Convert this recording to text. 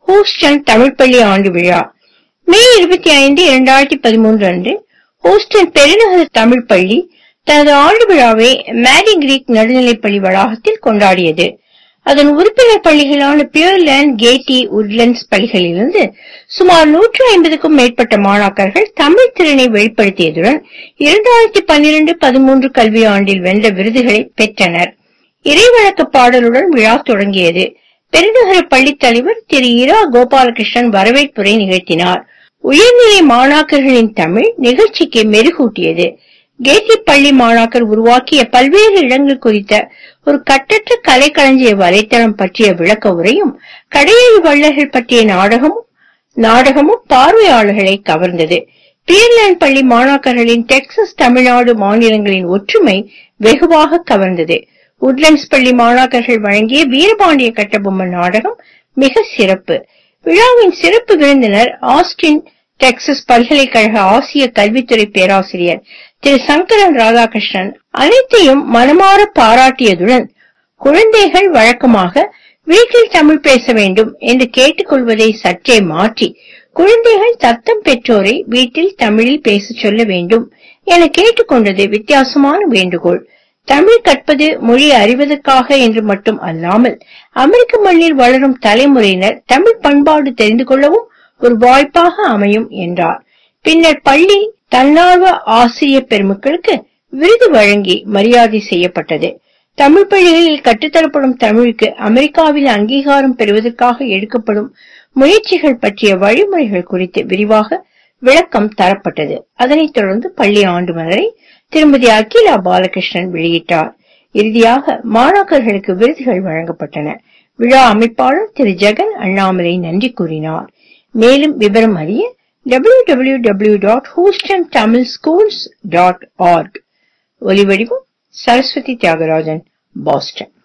Houston Tamil பள்ளி ஆண்டு விழா மே இருபத்தி ஐந்து இரண்டாயிரத்தி பதிமூன்று அன்று ஹூஸ்டன் பெருநகர தமிழ் பள்ளி தனது ஆண்டு விழாவை மேரி கிரீக் நடுநிலைப்பள்ளி வளாகத்தில் கொண்டாடியது அதன் உறுப்பினர் பள்ளிகளான பியர்லேண்ட் கேட்டி உட்லண்ட்ஸ் பள்ளிகளிலிருந்து சுமார் நூற்று ஐம்பதுக்கும் மேற்பட்ட மாணாக்கர்கள் தமிழ் திறனை வெளிப்படுத்தியதுடன் இரண்டாயிரத்தி பன்னிரண்டு பதிமூன்று கல்வியாண்டில் வென்ற விருதுகளை பெற்றனர் இறைவழக்க பாடலுடன் விழா தொடங்கியது பெருநகர பள்ளித் தலைவர் திரு இரா கோபாலகிருஷ்ணன் வரவேற்புரை நிகழ்த்தினார் உயர்நிலை மாணாக்கர்களின் தமிழ் நிகழ்ச்சிக்கு மெருகூட்டியது கேட்டி பள்ளி மாணாக்கர் உருவாக்கிய பல்வேறு இடங்கள் குறித்த ஒரு கட்டற்ற கலைக்களஞ்சிய வலைத்தளம் பற்றிய விளக்க உரையும் கடையெழு வள்ளல்கள் பற்றிய நாடகமும் நாடகமும் பார்வையாளர்களை கவர்ந்தது பியர்லேண்ட் பள்ளி மாணாக்கர்களின் டெக்சஸ் தமிழ்நாடு மாநிலங்களின் ஒற்றுமை வெகுவாக கவர்ந்தது உட்லண்ட்ஸ் பள்ளி மாணாக்கர்கள் வழங்கிய வீரபாண்டிய கட்டபொம்மன் நாடகம் மிக சிறப்பு விழாவின் சிறப்பு விருந்தினர் ஆஸ்டின் டெக்சஸ் பல்கலைக்கழக ஆசிய கல்வித்துறை பேராசிரியர் திரு சங்கரன் ராதாகிருஷ்ணன் அனைத்தையும் மனமாற பாராட்டியதுடன் குழந்தைகள் வழக்கமாக வீட்டில் தமிழ் பேச வேண்டும் என்று கேட்டுக்கொள்வதை சற்றே மாற்றி குழந்தைகள் தத்தம் பெற்றோரை வீட்டில் தமிழில் பேசச் சொல்ல வேண்டும் என கேட்டுக்கொண்டது வித்தியாசமான வேண்டுகோள் தமிழ் கற்பது மொழி அறிவதற்காக என்று மட்டும் அல்லாமல் அமெரிக்க மண்ணில் வளரும் தலைமுறையினர் தமிழ் பண்பாடு தெரிந்து கொள்ளவும் ஒரு வாய்ப்பாக அமையும் என்றார் பின்னர் பள்ளி தன்னார்வ ஆசிரிய பெருமக்களுக்கு விருது வழங்கி மரியாதை செய்யப்பட்டது தமிழ் பள்ளிகளில் கற்றுத்தரப்படும் தமிழுக்கு அமெரிக்காவில் அங்கீகாரம் பெறுவதற்காக எடுக்கப்படும் முயற்சிகள் பற்றிய வழிமுறைகள் குறித்து விரிவாக விளக்கம் தரப்பட்டது அதனைத் தொடர்ந்து பள்ளி ஆண்டு மலரை திருமதி அகிலா பாலகிருஷ்ணன் வெளியிட்டார் இறுதியாக மாணாக்கர்களுக்கு விருதுகள் வழங்கப்பட்டன விழா அமைப்பாளர் திரு ஜெகன் அண்ணாமலை நன்றி கூறினார் மேலும் விவரம் அறிய www.houstontamilschools.org ஒலிவடிவம் சரஸ்வதி தியாகராஜன் பாஸ்டன்